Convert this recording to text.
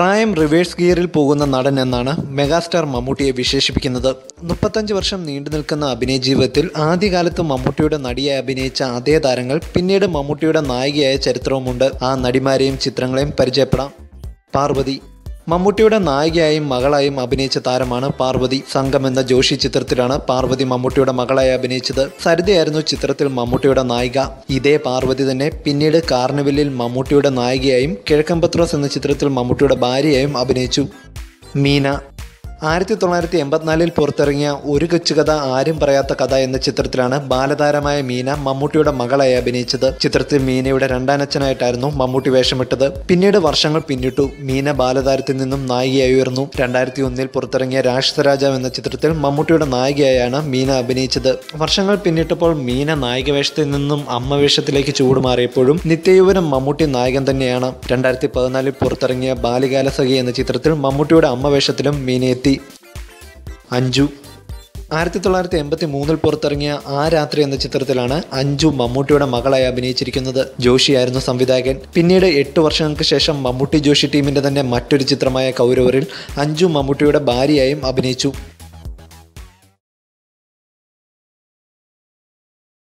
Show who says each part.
Speaker 1: പ്രായം റിവേഴ്സ് ഗിയറിൽ പോകുന്ന നടൻ എന്നാണ് മെഗാസ്റ്റാർ മമ്മൂട്ടിയെ വിശേഷിപ്പിക്കുന്നത് മുപ്പത്തഞ്ച് വർഷം നീണ്ടു നിൽക്കുന്ന അഭിനയ ജീവിതത്തിൽ ആദ്യകാലത്ത് മമ്മൂട്ടിയുടെ നടിയായി അഭിനയിച്ച അതേ താരങ്ങൾ പിന്നീട് മമ്മൂട്ടിയുടെ നായികയായ ചരിത്രവുമുണ്ട് ആ നടിമാരെയും ചിത്രങ്ങളെയും പരിചയപ്പെടാം പാർവതി മമ്മൂട്ടിയുടെ നായികയായും മകളായും അഭിനയിച്ച താരമാണ് പാർവതി സംഘം എന്ന ജോഷി ചിത്രത്തിലാണ് പാർവതി മമ്മൂട്ടിയുടെ മകളായി അഭിനയിച്ചത് സരിതയായിരുന്നു ചിത്രത്തിൽ മമ്മൂട്ടിയുടെ നായിക ഇതേ പാർവതി തന്നെ പിന്നീട് കാർണിവലിൽ മമ്മൂട്ടിയുടെ നായികയായും കിഴക്കൻ പത്രോസ് എന്ന ചിത്രത്തിൽ മമ്മൂട്ടിയുടെ ഭാര്യയായും അഭിനയിച്ചു മീന ആയിരത്തി തൊള്ളായിരത്തി എൺപത്തിനാലിൽ പുറത്തിറങ്ങിയ ഒരു കൊച്ചുകഥ ആരും പറയാത്ത കഥ എന്ന ചിത്രത്തിലാണ് ബാലതാരമായ മീന മമ്മൂട്ടിയുടെ മകളായി അഭിനയിച്ചത് ചിത്രത്തിൽ മീനയുടെ രണ്ടാനച്ഛനായിട്ടായിരുന്നു മമ്മൂട്ടി വേഷമിട്ടത് പിന്നീട് വർഷങ്ങൾ പിന്നിട്ടു മീന ബാലതാരത്തിൽ നിന്നും നായികയായി ഉയർന്നു രണ്ടായിരത്തി ഒന്നിൽ പുറത്തിറങ്ങിയ രാക്ഷസരാജാവ് എന്ന ചിത്രത്തിൽ മമ്മൂട്ടിയുടെ നായികയായാണ് മീന അഭിനയിച്ചത് വർഷങ്ങൾ പിന്നിട്ടപ്പോൾ മീന നായിക വേഷത്തിൽ നിന്നും അമ്മ വേഷത്തിലേക്ക് ചൂടുമാറിയപ്പോഴും നിത്യയുവനം മമ്മൂട്ടി നായകൻ തന്നെയാണ് രണ്ടായിരത്തി പതിനാലിൽ പുറത്തിറങ്ങിയ ബാലികാല സഖി എന്ന ചിത്രത്തിൽ മമ്മൂട്ടിയുടെ അമ്മ വേഷത്തിലും മീന എത്തി അഞ്ജു ആയിരത്തി തൊള്ളായിരത്തി എൺപത്തി മൂന്നിൽ പുറത്തിറങ്ങിയ ആ രാത്രി എന്ന ചിത്രത്തിലാണ് അഞ്ജു മമ്മൂട്ടിയുടെ മകളായി അഭിനയിച്ചിരിക്കുന്നത് ജോഷിയായിരുന്നു സംവിധായകൻ പിന്നീട് എട്ട് വർഷങ്ങൾക്ക് ശേഷം മമ്മൂട്ടി ജോഷി ടീമിന്റെ തന്നെ മറ്റൊരു ചിത്രമായ കൗരവറിൽ അഞ്ജു മമ്മൂട്ടിയുടെ ഭാര്യയായും അഭിനയിച്ചു